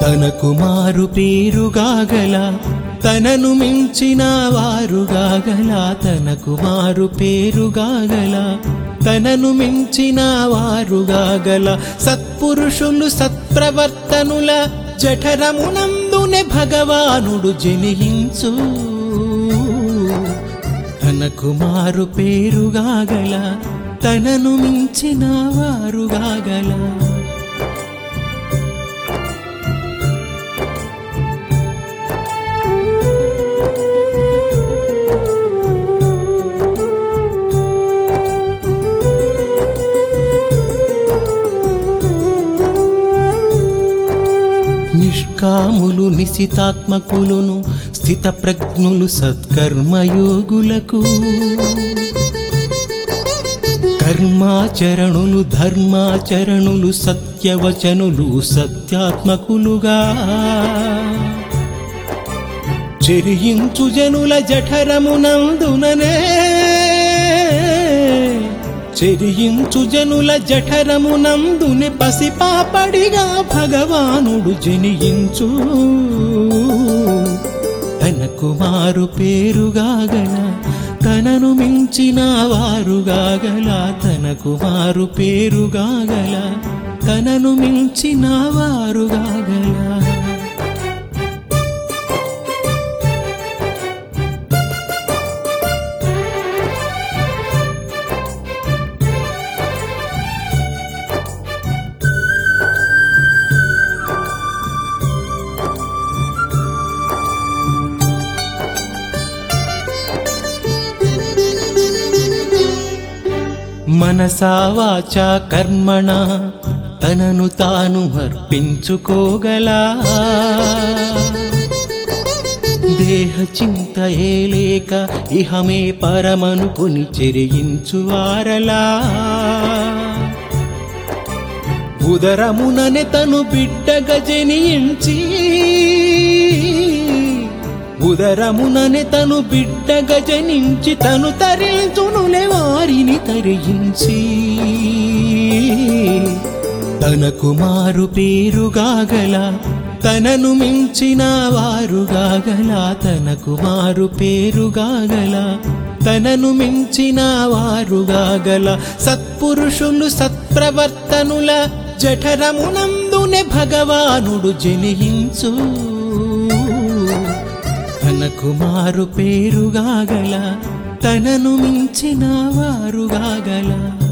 తనకు మారు పేరుగాగల తనను మించిన వారుగాగల తనకు మారు పేరుగాగల తనను మించిన వారుగాగల సత్పురుషులు సత్ప్రవర్తనుల జఠరమునందునే భగవానుడు జనిహించు తనకు మారు పేరుగాగల తనను మించిన వారుగాగల నిష్కాములు నిశితాత్మకులును స్థిత ప్రజ్ఞులు సత్కర్మయోగులకు కర్మాచరణులు ధర్మాచరణులు సత్యవచనులు సత్యాత్మకులుగా చెరియించు జనుల జఠరమునందుననే చెరియించు జనుల జఠరమునందుని పసిపాపడిగా భగవానుడు జనియించు తనకు మారు పేరుగాగల తనను మించిన వారుగాగల తనకు మారు పేరుగాగల తనను మించిన వారుగాగల మనసా వాచా కర్మణ తనను తాను అర్పించుకోగలా దేహ చింత ఏలేక ఇహమే పరమనుకుని చెరియించువారలా ఉదరముననే తను బిడ్డగా జనించి ఉదరముననే తను బిడ్డగా జనించి తను తరించునులే వారిని తరించి తనకు మారు పేరుగాగల తనను మించిన వారుగాగల తనకు మారు పేరుగాగల తనను మించిన వారుగాగల సత్పురుషులు సత్ప్రవర్తనుల జఠరమునందునే భగవానుడు జనిహించు తనకు మారు పేరుగాగల తనను మించిన వారుగాగల